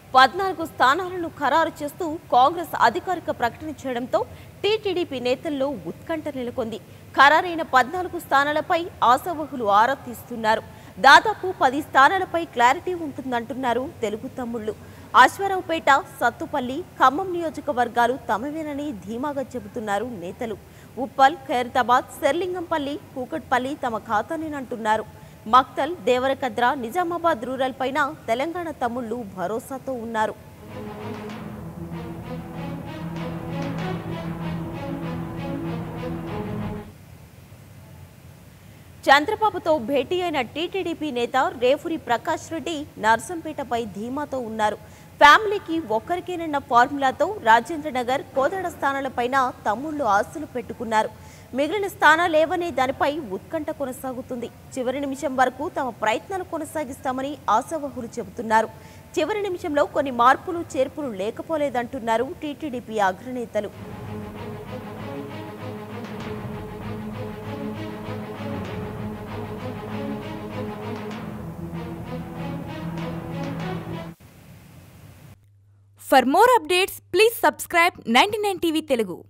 పద్నాలుగు స్థానాలను ఖరారు చేస్తూ కాంగ్రెస్ అధికారిక ప్రకటన చేయడంతో టీటీడీపీ నేతల్లో ఉత్కంఠ నెలకొంది ఖరారైన పద్నాలుగు స్థానాలపై ఆశావహులు ఆరా తీస్తున్నారు దాదాపు పది స్థానాలపై క్లారిటీ ఉంటుందంటున్నారు తెలుగు తమ్ముళ్లు అశ్వారావుపేట సత్తుపల్లి ఖమ్మం నియోజకవర్గాలు తమవేనని ధీమాగా చెబుతున్నారు నేతలు ఉప్పల్ ఖైరతాబాద్ శెర్లింగంపల్లి కూకట్పల్లి తమ ఖాతానేనంటున్నారు మక్తల్ దేవరకద్ర నిజామాబాద్ రూరల్ పైన తెలంగాణ తమ్ముళ్లు భరోసాతో ఉన్నారు చంద్రబాబుతో భేటీ అయిన టీటీడీపీ నేత రేఫురి ప్రకాష్ రెడ్డి నర్సంపేటపై ధీమాతో ఉన్నారు ఫ్యామిలీకి ఒక్కరికేనన్న ఫార్ములాతో రాజేంద్ర నగర్ కోదాడ స్థానాలపైన తమ్ముళ్లు ఆస్తులు పెట్టుకున్నారు మిగిలిన స్థానాలేవనే దానిపై ఉత్కంఠ కొనసాగుతుంది చివరి నిమిషం వరకు తమ ప్రయత్నాలు కొనసాగిస్తామని ఆశావహులు చెబుతున్నారు చివరి నిమిషంలో కొన్ని మార్పులు చేర్పులు లేకపోలేదంటున్నారు టీటీడీపీ అగ్రనేతలు For more updates, please subscribe 99 TV Telugu.